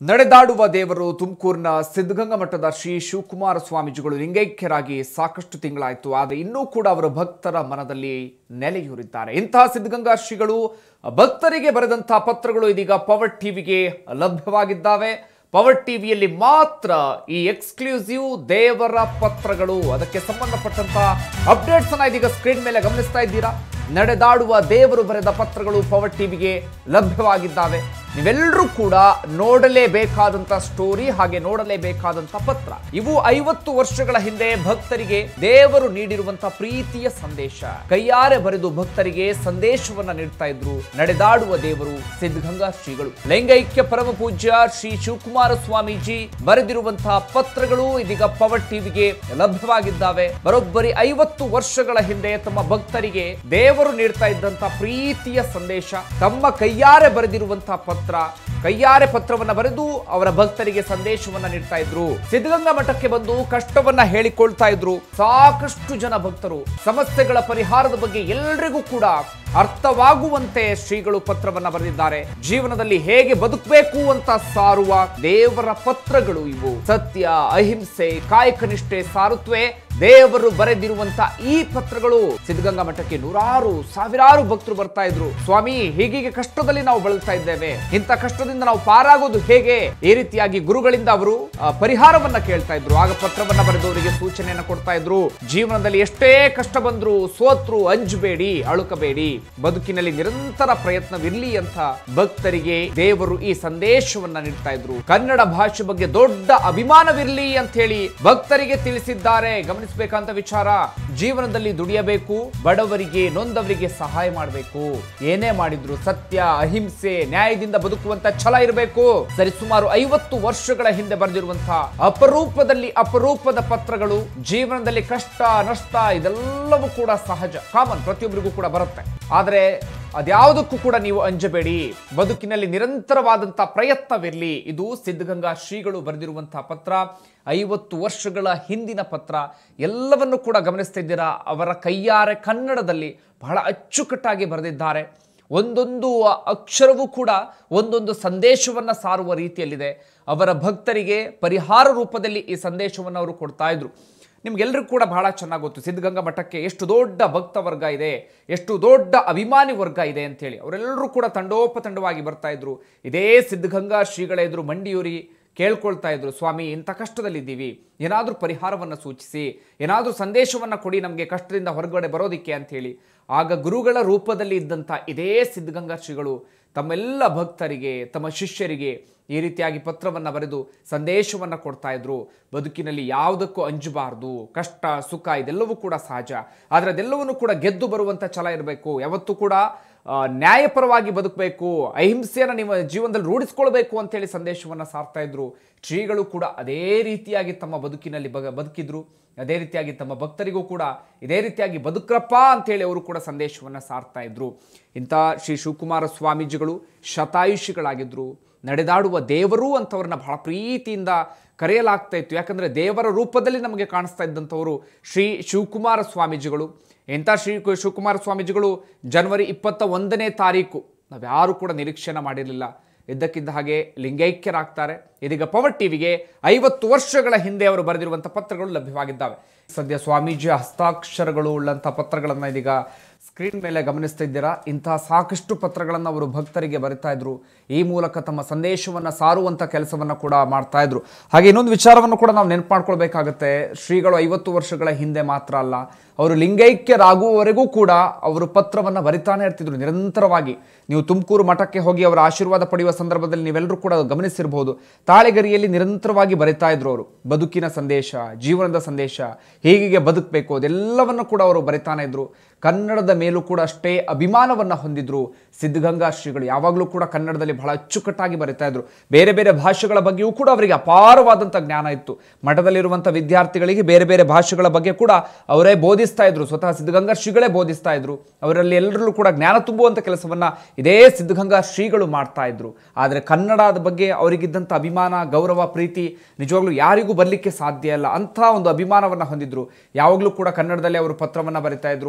ನಡೆದಾಡುವ ದೇವರು ತುಮಕೂರಿನ ಸಿದ್ಧಗಂಗಾ ಮಠದ ಶ್ರೀ ಶಿವಕುಮಾರ ಸ್ವಾಮೀಜಿಗಳು ಲಿಂಗೈಕ್ಯರಾಗಿ ಸಾಕಷ್ಟು ತಿಂಗಳಾಯಿತು ಆದರೆ ಇನ್ನೂ ಕೂಡ ಅವರ ಭಕ್ತರ ಮನದಲ್ಲಿ ನೆಲೆಯೂರಿದ್ದಾರೆ ಇಂತಹ ಸಿದ್ಧಗಂಗಾ ಶ್ರೀಗಳು ಭಕ್ತರಿಗೆ ಬರೆದಂತಹ ಪತ್ರಗಳು ಇದೀಗ ಪವರ್ ಟಿವಿಗೆ ಲಭ್ಯವಾಗಿದ್ದಾವೆ ಪವರ್ ಟಿವಿಯಲ್ಲಿ ಮಾತ್ರ ಈ ಎಕ್ಸ್ಕ್ಲೂಸಿವ್ ದೇವರ ಪತ್ರಗಳು ಅದಕ್ಕೆ ಸಂಬಂಧಪಟ್ಟಂತ ಅಪ್ಡೇಟ್ಸ್ ಅನ್ನ ಇದೀಗ ಸ್ಕ್ರೀನ್ ಮೇಲೆ ಗಮನಿಸ್ತಾ ಇದ್ದೀರಾ ನಡೆದಾಡುವ ದೇವರು ಬರೆದ ಪತ್ರಗಳು ಪವರ್ ಟಿವಿಗೆ ಲಭ್ಯವಾಗಿದ್ದಾವೆ ನೀವೆಲ್ಲರೂ ಕೂಡ ನೋಡಲೇಬೇಕಾದಂತ ಸ್ಟೋರಿ ಹಾಗೆ ನೋಡಲೇಬೇಕಾದಂತ ಪತ್ರ ಇವು ಐವತ್ತು ವರ್ಷಗಳ ಹಿಂದೆ ಭಕ್ತರಿಗೆ ದೇವರು ನೀಡಿರುವಂತಹ ಪ್ರೀತಿಯ ಸಂದೇಶ ಕೈಯಾರೆ ಬರೆದು ಭಕ್ತರಿಗೆ ಸಂದೇಶವನ್ನ ನೀಡ್ತಾ ಇದ್ರು ನಡೆದಾಡುವ ದೇವರು ಸಿದ್ಧಗಂಗಾ ಶ್ರೀಗಳು ಲೈಂಗೈಕ್ಯ ಪರಮ ಪೂಜ್ಯ ಶ್ರೀ ಶಿವಕುಮಾರ ಸ್ವಾಮೀಜಿ ಬರೆದಿರುವಂತಹ ಪತ್ರಗಳು ಇದೀಗ ಪವರ್ ಟಿವಿಗೆ ಲಭ್ಯವಾಗಿದ್ದಾವೆ ಬರೋಬ್ಬರಿ ಐವತ್ತು ವರ್ಷಗಳ ಹಿಂದೆ ತಮ್ಮ ಭಕ್ತರಿಗೆ ದೇವರು ನೀಡ್ತಾ ಇದ್ದಂತ ಪ್ರೀತಿಯ ಸಂದೇಶ ತಮ್ಮ ಕೈಯಾರೆ ಬರೆದಿರುವಂತಹ ಪತ್ರ ಕೈಯಾರೆ ಪತ್ರವನ್ನ ಬರೆದು ಅವರ ಭಕ್ತರಿಗೆ ಸಂದೇಶವನ್ನ ನೀಡ್ತಾ ಇದ್ರು ಸಿದ್ಧಗಂಗಾ ಮಠಕ್ಕೆ ಬಂದು ಕಷ್ಟವನ್ನ ಹೇಳಿಕೊಳ್ತಾ ಇದ್ರು ಸಾಕಷ್ಟು ಜನ ಭಕ್ತರು ಸಮಸ್ಯೆಗಳ ಪರಿಹಾರದ ಬಗ್ಗೆ ಎಲ್ರಿಗೂ ಕೂಡ ಅರ್ಥವಾಗುವಂತೆ ಶ್ರೀಗಳು ಪತ್ರವನ್ನ ಬರೆದಿದ್ದಾರೆ ಜೀವನದಲ್ಲಿ ಹೇಗೆ ಬದುಕಬೇಕು ಅಂತ ಸಾರುವ ದೇವರ ಪತ್ರಗಳು ಇವು ಸತ್ಯ ಅಹಿಂಸೆ ಕಾಯಕ ನಿಷ್ಠೆ ಸಾರುತ್ತವೆ ದೇವರು ಬರೆದಿರುವಂತ ಈ ಪತ್ರಗಳು ಸಿದ್ಧಗಂಗಾ ಮಠಕ್ಕೆ ನೂರಾರು ಸಾವಿರಾರು ಭಕ್ತರು ಬರ್ತಾ ಇದ್ರು ಸ್ವಾಮಿ ಹೀಗೀಗೆ ಕಷ್ಟದಲ್ಲಿ ನಾವು ಬಳಲ್ತಾ ಇದ್ದೇವೆ ಇಂಥ ಕಷ್ಟದಿಂದ ನಾವು ಪಾರಾಗೋದು ಹೇಗೆ ಈ ರೀತಿಯಾಗಿ ಗುರುಗಳಿಂದ ಅವರು ಆ, ಪರಿಹಾರವನ್ನ ಕೇಳ್ತಾ ಇದ್ರು ಆಗ ಪತ್ರವನ್ನ ಬರೆದವರಿಗೆ ಸೂಚನೆಯನ್ನ ಕೊಡ್ತಾ ಇದ್ರು ಜೀವನದಲ್ಲಿ ಎಷ್ಟೇ ಕಷ್ಟ ಬಂದ್ರು ಸೋತ್ರು ಅಂಜಬೇಡಿ ಅಳುಕಬೇಡಿ ಬದುಕಿನಲ್ಲಿ ನಿರಂತರ ಪ್ರಯತ್ನವಿರ್ಲಿ ಅಂತ ಭಕ್ತರಿಗೆ ದೇವರು ಈ ಸಂದೇಶವನ್ನ ನೀಡ್ತಾ ಇದ್ರು ಕನ್ನಡ ಭಾಷೆ ಬಗ್ಗೆ ದೊಡ್ಡ ಅಭಿಮಾನವಿರ್ಲಿ ಅಂತ ಹೇಳಿ ಭಕ್ತರಿಗೆ ತಿಳಿಸಿದ್ದಾರೆ ಗಮನಿಸಬೇಕಂತ ವಿಚಾರ ಜೀವನದಲ್ಲಿ ದುಡಿಯಬೇಕು ಬಡವರಿಗೆ ನೊಂದವರಿಗೆ ಸಹಾಯ ಮಾಡಬೇಕು ಏನೇ ಮಾಡಿದ್ರು ಸತ್ಯ ಅಹಿಂಸೆ ನ್ಯಾಯದಿಂದ ಬದುಕುವಂತ ಛಲ ಇರಬೇಕು ಸರಿಸುಮಾರು ಐವತ್ತು ವರ್ಷಗಳ ಹಿಂದೆ ಬರೆದಿರುವಂತಹ ಅಪರೂಪದಲ್ಲಿ ಅಪರೂಪದ ಪತ್ರಗಳು ಜೀವನದಲ್ಲಿ ಕಷ್ಟ ನಷ್ಟ ಇದೆಲ್ಲವೂ ಕೂಡ ಸಹಜ ಕಾಮನ್ ಪ್ರತಿಯೊಬ್ಬರಿಗೂ ಕೂಡ ಬರುತ್ತೆ ಆದರೆ ಅದ್ಯಾವುದಕ್ಕೂ ಕೂಡ ನೀವು ಅಂಜಬೇಡಿ ಬದುಕಿನಲ್ಲಿ ನಿರಂತರವಾದಂಥ ಪ್ರಯತ್ನವಿರಲಿ ಇದು ಸಿದ್ಧಗಂಗಾ ಶ್ರೀಗಳು ಬರೆದಿರುವಂತಹ ಪತ್ರ ಐವತ್ತು ವರ್ಷಗಳ ಹಿಂದಿನ ಪತ್ರ ಎಲ್ಲವನ್ನು ಕೂಡ ಗಮನಿಸ್ತಾ ಇದ್ದೀರಾ ಅವರ ಕೈಯಾರೆ ಕನ್ನಡದಲ್ಲಿ ಬಹಳ ಅಚ್ಚುಕಟ್ಟಾಗಿ ಬರೆದಿದ್ದಾರೆ ಒಂದೊಂದು ಅಕ್ಷರವೂ ಕೂಡ ಒಂದೊಂದು ಸಂದೇಶವನ್ನು ಸಾರುವ ರೀತಿಯಲ್ಲಿದೆ ಅವರ ಭಕ್ತರಿಗೆ ಪರಿಹಾರ ರೂಪದಲ್ಲಿ ಈ ಸಂದೇಶವನ್ನು ಅವರು ಕೊಡ್ತಾ ಇದ್ರು ನಿಮ್ಗೆಲ್ಲರಿಗೂ ಕೂಡ ಬಹಳ ಚೆನ್ನಾಗಿ ಗೊತ್ತು ಸಿದ್ಧಗಂಗಾ ಮಠಕ್ಕೆ ಎಷ್ಟು ದೊಡ್ಡ ಭಕ್ತ ವರ್ಗ ಇದೆ ಎಷ್ಟು ದೊಡ್ಡ ಅಭಿಮಾನಿ ವರ್ಗ ಇದೆ ಅಂತೇಳಿ ಅವರೆಲ್ಲರೂ ಕೂಡ ತಂಡೋಪತಂಡವಾಗಿ ಬರ್ತಾ ಇದ್ರು ಇದೇ ಸಿದ್ಧಗಂಗಾ ಶ್ರೀಗಳ ಎದುರು ಮಂಡಿಯೂರಿ ಕೇಳ್ಕೊಳ್ತಾ ಇದ್ರು ಸ್ವಾಮಿ ಇಂಥ ಕಷ್ಟದಲ್ಲಿದ್ದೀವಿ ಏನಾದರೂ ಪರಿಹಾರವನ್ನು ಸೂಚಿಸಿ ಏನಾದರೂ ಸಂದೇಶವನ್ನು ಕೊಡಿ ನಮಗೆ ಕಷ್ಟದಿಂದ ಹೊರಗಡೆ ಬರೋದಿಕ್ಕೆ ಅಂಥೇಳಿ ಆಗ ಗುರುಗಳ ರೂಪದಲ್ಲಿ ಇದ್ದಂಥ ಇದೇ ಸಿದ್ಧಗಂಗಾ ಶ್ರೀಗಳು ತಮ್ಮೆಲ್ಲ ಭಕ್ತರಿಗೆ ತಮ್ಮ ಶಿಷ್ಯರಿಗೆ ಈ ರೀತಿಯಾಗಿ ಪತ್ರವನ್ನು ಬರೆದು ಸಂದೇಶವನ್ನು ಕೊಡ್ತಾ ಇದ್ರು ಬದುಕಿನಲ್ಲಿ ಯಾವುದಕ್ಕೂ ಅಂಜಬಾರ್ದು ಕಷ್ಟ ಸುಖ ಇದೆಲ್ಲವೂ ಕೂಡ ಸಹಜ ಆದರೆ ಅದೆಲ್ಲವನ್ನು ಕೂಡ ಗೆದ್ದು ಬರುವಂಥ ಛಲ ಇರಬೇಕು ಯಾವತ್ತೂ ಕೂಡ ಆ, ನ್ಯಾಯಪರವಾಗಿ ಬದುಕಬೇಕು ಅಹಿಂಸೆಯನ್ನು ನಿಮ್ಮ ಜೀವನದಲ್ಲಿ ರೂಢಿಸ್ಕೊಳ್ಬೇಕು ಅಂತೇಳಿ ಸಂದೇಶವನ್ನು ಸಾರ್ತಾ ಇದ್ರು ಶ್ರೀಗಳು ಕೂಡ ಅದೇ ರೀತಿಯಾಗಿ ತಮ್ಮ ಬದುಕಿನಲ್ಲಿ ಬಗ ಬದುಕಿದ್ರು ಅದೇ ರೀತಿಯಾಗಿ ತಮ್ಮ ಭಕ್ತರಿಗೂ ಕೂಡ ಇದೇ ರೀತಿಯಾಗಿ ಬದುಕ್ರಪ್ಪ ಅಂತೇಳಿ ಅವರು ಕೂಡ ಸಂದೇಶವನ್ನು ಸಾರ್ತಾ ಇದ್ರು ಇಂಥ ಶ್ರೀ ಶಿವಕುಮಾರ ಸ್ವಾಮೀಜಿಗಳು ಶತಾಯುಷಿಗಳಾಗಿದ್ದರು ನಡೆದಾಡುವ ದೇವರು ಅಂತವ್ರನ್ನ ಬಹಳ ಪ್ರೀತಿಯಿಂದ ಕರೆಯಲಾಗ್ತಾ ಇತ್ತು ಯಾಕಂದರೆ ದೇವರ ರೂಪದಲ್ಲಿ ನಮಗೆ ಕಾಣಿಸ್ತಾ ಇದ್ದಂಥವರು ಶ್ರೀ ಶಿವಕುಮಾರ ಸ್ವಾಮೀಜಿಗಳು ಎಂಥ ಶ್ರೀ ಕು- ಶಿವಕುಮಾರ ಸ್ವಾಮೀಜಿಗಳು ಜನವರಿ ಇಪ್ಪತ್ತ ಒಂದನೇ ತಾರೀಕು ನಾವ್ಯಾರೂ ಕೂಡ ನಿರೀಕ್ಷೆನ ಮಾಡಿರಲಿಲ್ಲ ಇದ್ದಕ್ಕಿದ್ದ ಹಾಗೆ ಲಿಂಗೈಕ್ಯರಾಗ್ತಾರೆ ಇದೀಗ ಪವರ್ ಟಿವಿಗೆ ಐವತ್ತು ವರ್ಷಗಳ ಹಿಂದೆ ಅವರು ಬರೆದಿರುವಂಥ ಪತ್ರಗಳು ಲಭ್ಯವಾಗಿದ್ದಾವೆ ಸದ್ಯ ಸ್ವಾಮೀಜಿ ಹಸ್ತಾಕ್ಷರಗಳು ಉಳ್ಳಂಥ ಪತ್ರಗಳನ್ನು ಇದೀಗ ಸ್ಕ್ರೀನ್ ಮೇಲೆ ಗಮನಿಸ್ತಾ ಇದ್ದೀರಾ ಇಂತಹ ಸಾಕಷ್ಟು ಪತ್ರಗಳನ್ನು ಅವರು ಭಕ್ತರಿಗೆ ಬರಿತಾ ಇದ್ರು ಈ ಮೂಲಕ ತಮ್ಮ ಸಂದೇಶವನ್ನು ಸಾರುವಂಥ ಕೆಲಸವನ್ನು ಕೂಡ ಮಾಡ್ತಾ ಇದ್ರು ಹಾಗೆ ಇನ್ನೊಂದು ವಿಚಾರವನ್ನು ಕೂಡ ನಾವು ನೆನಪು ಮಾಡ್ಕೊಳ್ಬೇಕಾಗತ್ತೆ ಶ್ರೀಗಳು ಐವತ್ತು ವರ್ಷಗಳ ಹಿಂದೆ ಮಾತ್ರ ಅಲ್ಲ ಅವರು ಲಿಂಗೈಕ್ಯರಾಗುವವರೆಗೂ ಕೂಡ ಅವರು ಪತ್ರವನ್ನು ಬರಿತಾನೆ ಇರ್ತಿದ್ರು ನಿರಂತರವಾಗಿ ನೀವು ತುಮಕೂರು ಮಠಕ್ಕೆ ಹೋಗಿ ಅವರ ಆಶೀರ್ವಾದ ಪಡೆಯುವ ಸಂದರ್ಭದಲ್ಲಿ ನೀವೆಲ್ಲರೂ ಕೂಡ ಗಮನಿಸಿರಬಹುದು ತಾಳೆಗರಿಯಲ್ಲಿ ನಿರಂತರವಾಗಿ ಬರಿತಾ ಇದ್ರು ಅವರು ಬದುಕಿನ ಸಂದೇಶ ಜೀವನದ ಸಂದೇಶ ಹೇಗೆ ಬದುಕಬೇಕು ಅದೆಲ್ಲವನ್ನು ಕೂಡ ಅವರು ಬರಿತಾನೆ ಇದ್ರು ಕನ್ನಡದ ಮೇಲೂ ಕೂಡ ಅಷ್ಟೇ ಅಭಿಮಾನವನ್ನು ಹೊಂದಿದ್ರು ಸಿದ್ಧಗಂಗಾ ಶ್ರೀಗಳು ಯಾವಾಗಲೂ ಕೂಡ ಕನ್ನಡದಲ್ಲಿ ಬಹಳ ಅಚ್ಚುಕಟ್ಟಾಗಿ ಬರಿತಾ ಇದ್ರು ಬೇರೆ ಬೇರೆ ಭಾಷೆಗಳ ಬಗ್ಗೆಯೂ ಕೂಡ ಅವರಿಗೆ ಅಪಾರವಾದಂಥ ಜ್ಞಾನ ಇತ್ತು ಮಠದಲ್ಲಿರುವಂಥ ವಿದ್ಯಾರ್ಥಿಗಳಿಗೆ ಬೇರೆ ಬೇರೆ ಭಾಷೆಗಳ ಬಗ್ಗೆ ಕೂಡ ಅವರೇ ಬೋಧಿಸ್ತಾ ಇದ್ರು ಸ್ವತಃ ಸಿದ್ಧಗಂಗಾ ಶ್ರೀಗಳೇ ಬೋಧಿಸ್ತಾ ಇದ್ರು ಅವರಲ್ಲಿ ಎಲ್ಲರಲ್ಲೂ ಕೂಡ ಜ್ಞಾನ ತುಂಬುವಂಥ ಕೆಲಸವನ್ನ ಇದೇ ಸಿದ್ಧಗಂಗಾ ಶ್ರೀಗಳು ಮಾಡ್ತಾ ಇದ್ರು ಆದರೆ ಕನ್ನಡದ ಬಗ್ಗೆ ಅವರಿಗಿದ್ದಂಥ ಅಭಿಮಾನ ಗೌರವ ಪ್ರೀತಿ ನಿಜವಾಗ್ಲೂ ಯಾರಿಗೂ ಬರಲಿಕ್ಕೆ ಸಾಧ್ಯ ಇಲ್ಲ ಅಂಥ ಒಂದು ಅಭಿಮಾನವನ್ನು ಹೊಂದಿದ್ರು ಯಾವಾಗಲೂ ಕೂಡ ಕನ್ನಡದಲ್ಲಿ ಅವರು ಪತ್ರವನ್ನು ಬರಿತಾ ಇದ್ರು ಹಾಗೆ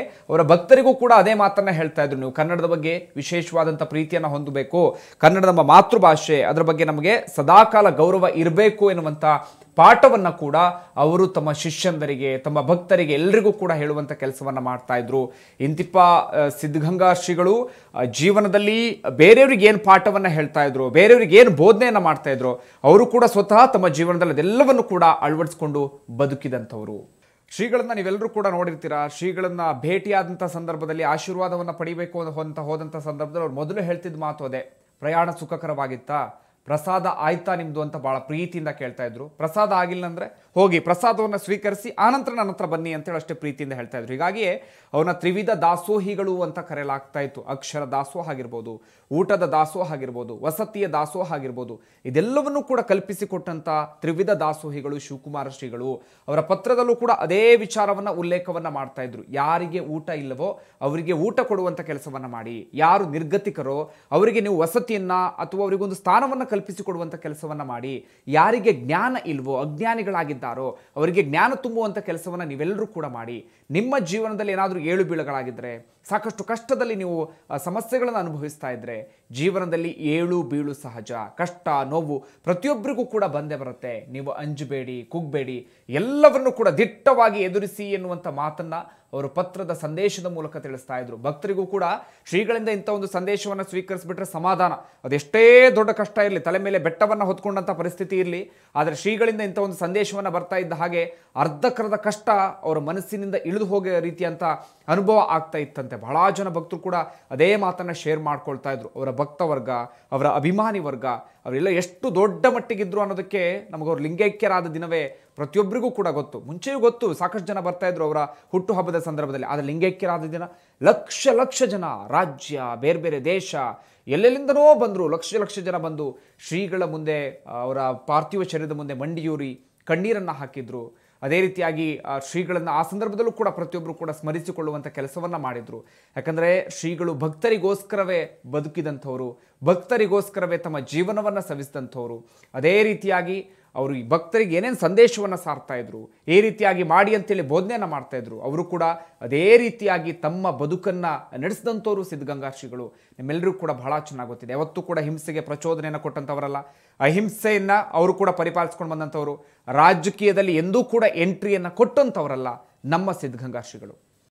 ಅವರ ಭಕ್ತರಿಗೂ ಕೂಡ ಅದೇ ಮಾತನ್ನ ಹೇಳ್ತಾ ಇದ್ರು ನೀವು ಕನ್ನಡದ ಬಗ್ಗೆ ವಿಶೇಷವಾದಂಥ ಪ್ರೀತಿಯನ್ನು ಹೊಂದಬೇಕು ಕನ್ನಡ ನಮ್ಮ ಮಾತೃಭಾಷೆ ಅದರ ಬಗ್ಗೆ ನಮಗೆ ಸದಾಕಾಲ ಗೌರವ ಇರಬೇಕು ಎನ್ನುವಂಥ ಪಾಠವನ್ನ ಕೂಡ ಅವರು ತಮ್ಮ ಶಿಷ್ಯಂದರಿಗೆ ತಮ್ಮ ಭಕ್ತರಿಗೆ ಎಲ್ರಿಗೂ ಕೂಡ ಹೇಳುವಂಥ ಕೆಲಸವನ್ನ ಮಾಡ್ತಾ ಇದ್ರು ಇಂತಿಪ್ಪ ಆ, ಸಿದ್ಧಗಂಗಾ ಶ್ರೀಗಳು ಆ, ಜೀವನದಲ್ಲಿ ಬೇರೆಯವ್ರಿಗೆ ಏನು ಪಾಠವನ್ನ ಹೇಳ್ತಾ ಇದ್ರು ಬೇರೆಯವ್ರಿಗೆ ಏನು ಬೋಧನೆಯನ್ನ ಮಾಡ್ತಾ ಇದ್ರು ಅವರು ಕೂಡ ಸ್ವತಃ ತಮ್ಮ ಜೀವನದಲ್ಲಿ ಅದೆಲ್ಲವನ್ನು ಕೂಡ ಅಳವಡಿಸ್ಕೊಂಡು ಬದುಕಿದಂಥವರು ಶ್ರೀಗಳನ್ನ ನೀವೆಲ್ಲರೂ ಕೂಡ ನೋಡಿರ್ತೀರಾ ಶ್ರೀಗಳನ್ನ ಭೇಟಿಯಾದಂಥ ಸಂದರ್ಭದಲ್ಲಿ ಆಶೀರ್ವಾದವನ್ನ ಪಡಿಬೇಕು ಅಂತ ಹೋದಂಥ ಸಂದರ್ಭದಲ್ಲಿ ಅವ್ರು ಮೊದಲು ಹೇಳ್ತಿದ್ದ ಮಾತು ಅದೇ ಪ್ರಯಾಣ ಸುಖಕರವಾಗಿತ್ತಾ ಪ್ರಸಾದ ಆಯ್ತಾ ನಿಮ್ದು ಅಂತ ಬಹಳ ಪ್ರೀತಿಯಿಂದ ಕೇಳ್ತಾ ಇದ್ರು ಪ್ರಸಾದ ಆಗಿಲ್ಲ ಅಂದ್ರೆ ಹೋಗಿ ಪ್ರಸಾದವನ್ನು ಸ್ವೀಕರಿಸಿ ಆನಂತರ ನನ್ನ ಹತ್ರ ಬನ್ನಿ ಅಂತೇಳಿ ಅಷ್ಟೇ ಪ್ರೀತಿಯಿಂದ ಹೇಳ್ತಾ ಇದ್ರು ಹೀಗಾಗಿ ಅವನ ತ್ರಿವಿಧ ದಾಸೋಹಿಗಳು ಅಂತ ಕರೆಯಲಾಗ್ತಾ ಇತ್ತು ಅಕ್ಷರ ದಾಸೋಹ ಆಗಿರ್ಬೋದು ಊಟದ ದಾಸೋಹ ಆಗಿರ್ಬೋದು ವಸತಿಯ ದಾಸೋಹ ಆಗಿರ್ಬೋದು ಇದೆಲ್ಲವನ್ನೂ ಕೂಡ ಕಲ್ಪಿಸಿಕೊಟ್ಟಂತ ತ್ರಿವಿಧ ದಾಸೋಹಿಗಳು ಶಿವಕುಮಾರ ಶ್ರೀಗಳು ಅವರ ಪತ್ರದಲ್ಲೂ ಕೂಡ ಅದೇ ವಿಚಾರವನ್ನ ಉಲ್ಲೇಖವನ್ನ ಮಾಡ್ತಾ ಇದ್ರು ಯಾರಿಗೆ ಊಟ ಇಲ್ಲವೋ ಅವರಿಗೆ ಊಟ ಕೊಡುವಂತ ಕೆಲಸವನ್ನ ಮಾಡಿ ಯಾರು ನಿರ್ಗತಿಕರೋ ಅವರಿಗೆ ನೀವು ವಸತಿಯನ್ನ ಅಥವಾ ಅವರಿಗೊಂದು ಸ್ಥಾನವನ್ನ ಕಲ್ಪಿಸಿಕೊಡುವಂತ ಕೆಲಸವನ್ನ ಮಾಡಿ ಯಾರಿಗೆ ಜ್ಞಾನ ಇಲ್ವೋ ಅಜ್ಞಾನಿಗಳಾಗಿದ್ದಾರೋ ಅವರಿಗೆ ಜ್ಞಾನ ತುಂಬುವಂತ ಕೆಲಸವನ್ನ ನೀವೆಲ್ಲರೂ ಕೂಡ ಮಾಡಿ ನಿಮ್ಮ ಜೀವನದಲ್ಲಿ ಏನಾದರೂ ಏಳು ಬೀಳುಗಳಾಗಿದ್ರೆ ಸಾಕಷ್ಟು ಕಷ್ಟದಲ್ಲಿ ನೀವು ಆ, ಸಮಸ್ಯೆಗಳನ್ನು ಅನುಭವಿಸ್ತಾ ಇದ್ರೆ ಜೀವನದಲ್ಲಿ ಏಳು ಬೀಳು ಸಹಜ ಕಷ್ಟ ನೋವು ಪ್ರತಿಯೊಬ್ಬರಿಗೂ ಕೂಡ ಬಂದೇ ಬರುತ್ತೆ ನೀವು ಅಂಜಬೇಡಿ ಕುಗ್ಬೇಡಿ ಎಲ್ಲವನ್ನು ಕೂಡ ದಿಟ್ಟವಾಗಿ ಎದುರಿಸಿ ಎನ್ನುವಂಥ ಮಾತನ್ನ ಅವರು ಪತ್ರದ ಸಂದೇಶದ ಮೂಲಕ ತಿಳಿಸ್ತಾ ಇದ್ರು ಭಕ್ತರಿಗೂ ಕೂಡ ಶ್ರೀಗಳಿಂದ ಇಂಥ ಒಂದು ಸಂದೇಶವನ್ನು ಸ್ವೀಕರಿಸಿಬಿಟ್ರೆ ಸಮಾಧಾನ ಅದೆಷ್ಟೇ ದೊಡ್ಡ ಕಷ್ಟ ಇರಲಿ ತಲೆ ಮೇಲೆ ಬೆಟ್ಟವನ್ನು ಹೊತ್ಕೊಂಡಂಥ ಪರಿಸ್ಥಿತಿ ಇರಲಿ ಆದರೆ ಶ್ರೀಗಳಿಂದ ಇಂಥ ಒಂದು ಸಂದೇಶವನ್ನು ಬರ್ತಾ ಇದ್ದ ಹಾಗೆ ಅರ್ಧಕರ್ಧ ಕಷ್ಟ ಅವರ ಮನಸ್ಸಿನಿಂದ ಇಳಿದು ಹೋಗೋ ರೀತಿಯಂಥ ಅನುಭವ ಆಗ್ತಾ ಇತ್ತಂತೆ ಬಹಳ ಜನ ಭಕ್ತರು ಕೂಡ ಅದೇ ಮಾತನ್ನ ಶೇರ್ ಮಾಡ್ಕೊಳ್ತಾ ಇದ್ರು ಅವರ ಭಕ್ತ ವರ್ಗ ಅವರ ಅಭಿಮಾನಿ ವರ್ಗ ಅವರೆಲ್ಲ ಎಷ್ಟು ದೊಡ್ಡ ಮಟ್ಟಿಗಿದ್ರು ಅನ್ನೋದಕ್ಕೆ ನಮಗೆ ಅವ್ರು ಲಿಂಗೈಕ್ಯರಾದ ದಿನವೇ ಪ್ರತಿಯೊಬ್ಬರಿಗೂ ಕೂಡ ಗೊತ್ತು ಮುಂಚೆಯೂ ಗೊತ್ತು ಸಾಕಷ್ಟು ಜನ ಬರ್ತಾ ಇದ್ರು ಅವರ ಹುಟ್ಟುಹಬ್ಬದ ಸಂದರ್ಭದಲ್ಲಿ ಆದರೆ ಲಿಂಗೈಕ್ಯರಾದ ದಿನ ಲಕ್ಷ ಲಕ್ಷ ಜನ ರಾಜ್ಯ ಬೇರೆ ಬೇರೆ ದೇಶ ಎಲ್ಲೆಲ್ಲಿಂದನೋ ಬಂದರು ಲಕ್ಷ ಲಕ್ಷ ಜನ ಬಂದು ಶ್ರೀಗಳ ಮುಂದೆ ಆ, ಅವರ ಪಾರ್ಥಿವ ಶರೀರದ ಮುಂದೆ ಮಂಡಿಯೂರಿ ಕಣ್ಣೀರನ್ನು ಹಾಕಿದ್ರು ಅದೇ ರೀತಿಯಾಗಿ ಆ, ಶ್ರೀಗಳನ್ನು ಆ ಸಂದರ್ಭದಲ್ಲೂ ಕೂಡ ಪ್ರತಿಯೊಬ್ಬರು ಕೂಡ ಸ್ಮರಿಸಿಕೊಳ್ಳುವಂಥ ಕೆಲಸವನ್ನ ಮಾಡಿದ್ರು ಯಾಕಂದ್ರೆ ಶ್ರೀಗಳು ಭಕ್ತರಿಗೋಸ್ಕರವೇ ಬದುಕಿದಂಥವ್ರು ಭಕ್ತರಿಗೋಸ್ಕರವೇ ತಮ್ಮ ಜೀವನವನ್ನ ಸವಿಸಿದಂಥವ್ರು ಅದೇ ರೀತಿಯಾಗಿ ಅವರು ಈ ಭಕ್ತರಿಗೆ ಏನೇನು ಸಂದೇಶವನ್ನು ಸಾರ್ತಾ ಇದ್ರು ಈ ರೀತಿಯಾಗಿ ಮಾಡಿ ಅಂತೇಳಿ ಬೋಧನೆಯನ್ನ ಮಾಡ್ತಾ ಇದ್ರು ಅವರು ಕೂಡ ಅದೇ ರೀತಿಯಾಗಿ ತಮ್ಮ ಬದುಕನ್ನ ನಡೆಸಿದಂಥವ್ರು ಸಿದ್ಧಗಂಗಾ ಶ್ರೀಗಳು ನಿಮ್ಮೆಲ್ಲರಿಗೂ ಕೂಡ ಬಹಳ ಚೆನ್ನಾಗಿ ಗೊತ್ತಿದೆ ಯಾವತ್ತೂ ಕೂಡ ಹಿಂಸೆಗೆ ಪ್ರಚೋದನೆಯನ್ನು ಕೊಟ್ಟಂಥವರಲ್ಲ ಅಹಿಂಸೆಯನ್ನ ಅವರು ಕೂಡ ಪರಿಪಾಲಿಸ್ಕೊಂಡು ಬಂದಂಥವ್ರು ರಾಜಕೀಯದಲ್ಲಿ ಎಂದೂ ಕೂಡ ಎಂಟ್ರಿಯನ್ನ ಕೊಟ್ಟಂಥವರಲ್ಲ ನಮ್ಮ ಸಿದ್ಧಗಂಗಾ ಶ್ರೀಗಳು